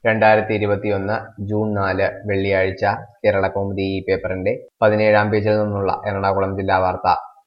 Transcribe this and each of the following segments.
രണ്ടായിരത്തി ഇരുപത്തിയൊന്ന് ജൂൺ നാല് വെള്ളിയാഴ്ച കേരള കൗമുദി ഈ പേപ്പറിന്റെ പതിനേഴാം പേജിൽ നിന്നുള്ള എറണാകുളം ജില്ലാ വാർത്ത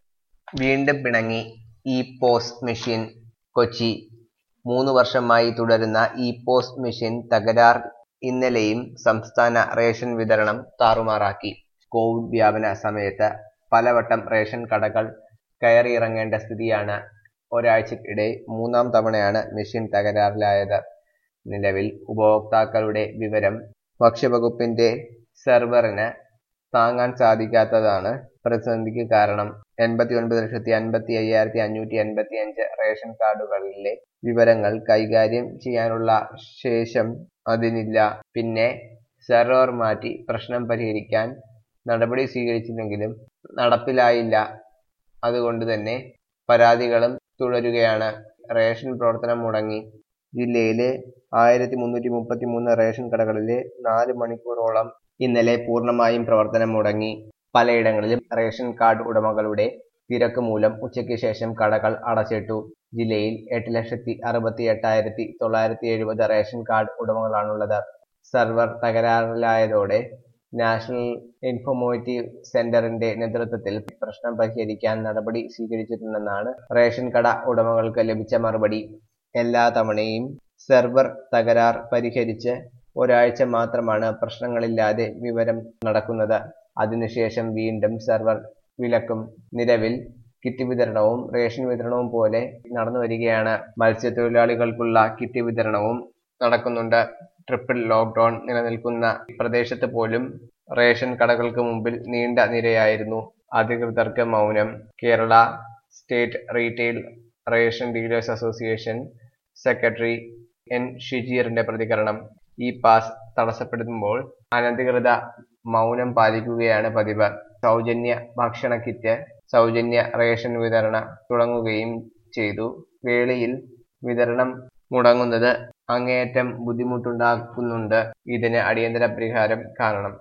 വീണ്ടും പിണങ്ങി ഇ പോസ് മെഷീൻ കൊച്ചി മൂന്ന് വർഷമായി തുടരുന്ന ഇ പോസ് മെഷീൻ തകരാർ ഇന്നലെയും സംസ്ഥാന റേഷൻ വിതരണം താറുമാറാക്കി കോവിഡ് വ്യാപന സമയത്ത് പലവട്ടം റേഷൻ കടകൾ കയറിയിറങ്ങേണ്ട സ്ഥിതിയാണ് ഒരാഴ്ചക്കിടെ മൂന്നാം തവണയാണ് മെഷീൻ തകരാറിലായത് നിലവിൽ ഉപഭോക്താക്കളുടെ വിവരം ഭക്ഷ്യവകുപ്പിന്റെ സെർവറിന് താങ്ങാൻ സാധിക്കാത്തതാണ് പ്രതിസന്ധിക്ക് കാരണം എൺപത്തി ഒൻപത് ലക്ഷത്തി അൻപത്തി അയ്യായിരത്തി അഞ്ഞൂറ്റി എൺപത്തി അഞ്ച് റേഷൻ കാർഡുകളിലെ വിവരങ്ങൾ കൈകാര്യം ചെയ്യാനുള്ള ശേഷം അതിനില്ല പിന്നെ സെർവർ മാറ്റി പ്രശ്നം പരിഹരിക്കാൻ നടപടി സ്വീകരിച്ചില്ലെങ്കിലും നടപ്പിലായില്ല അതുകൊണ്ട് തന്നെ പരാതികളും തുടരുകയാണ് റേഷൻ പ്രവർത്തനം മുടങ്ങി ജില്ലയിലെ ആയിരത്തി മുന്നൂറ്റി മുപ്പത്തി മൂന്ന് റേഷൻ കടകളിലെ നാല് മണിക്കൂറോളം ഇന്നലെ പൂർണ്ണമായും പ്രവർത്തനം മുടങ്ങി പലയിടങ്ങളിലും റേഷൻ കാർഡ് ഉടമകളുടെ തിരക്ക് മൂലം ഉച്ചയ്ക്ക് ശേഷം കടകൾ അടച്ചിട്ടു ജില്ലയിൽ എട്ട് ലക്ഷത്തി അറുപത്തി എട്ടായിരത്തി തൊള്ളായിരത്തി എഴുപത് റേഷൻ കാർഡ് ഉടമകളാണുള്ളത് സെർവർ തകരാറിലായതോടെ നാഷണൽ ഇൻഫോർമേറ്റീവ് സെന്ററിന്റെ നേതൃത്വത്തിൽ പ്രശ്നം പരിഹരിക്കാൻ നടപടി സ്വീകരിച്ചിട്ടുണ്ടെന്നാണ് റേഷൻ കട ഉടമകൾക്ക് ലഭിച്ച മറുപടി എല്ലാ തവണയും സെർവർ തകരാർ പരിഹരിച്ച് ഒരാഴ്ച മാത്രമാണ് പ്രശ്നങ്ങളില്ലാതെ വിവരം നടക്കുന്നത് അതിനുശേഷം വീണ്ടും സെർവർ വിലക്കും നിലവിൽ കിറ്റ് വിതരണവും റേഷൻ വിതരണവും പോലെ നടന്നു വരികയാണ് മത്സ്യത്തൊഴിലാളികൾക്കുള്ള കിറ്റ് വിതരണവും നടക്കുന്നുണ്ട് ട്രിപ്പിൾ ലോക്ക്ഡൌൺ നിലനിൽക്കുന്ന പ്രദേശത്ത് പോലും റേഷൻ കടകൾക്ക് മുമ്പിൽ നീണ്ട നിരയായിരുന്നു അധികൃതർക്ക് മൗനം Kerala state retail ration dealers association secretary N ഷിജീറിന്റെ പ്രതികരണം ഈ പാസ് തടസ്സപ്പെടുമ്പോൾ അനധികൃത മൗനം പാലിക്കുകയാണ് പതിവ് സൗജന്യ ഭക്ഷണ കിറ്റ് സൗജന്യ റേഷൻ വിതരണം തുടങ്ങുകയും ചെയ്തു വേളയിൽ വിതരണം മുടങ്ങുന്നത് അങ്ങേയറ്റം ബുദ്ധിമുട്ടുണ്ടാക്കുന്നുണ്ട് ഇതിന് അടിയന്തര പരിഹാരം കാണണം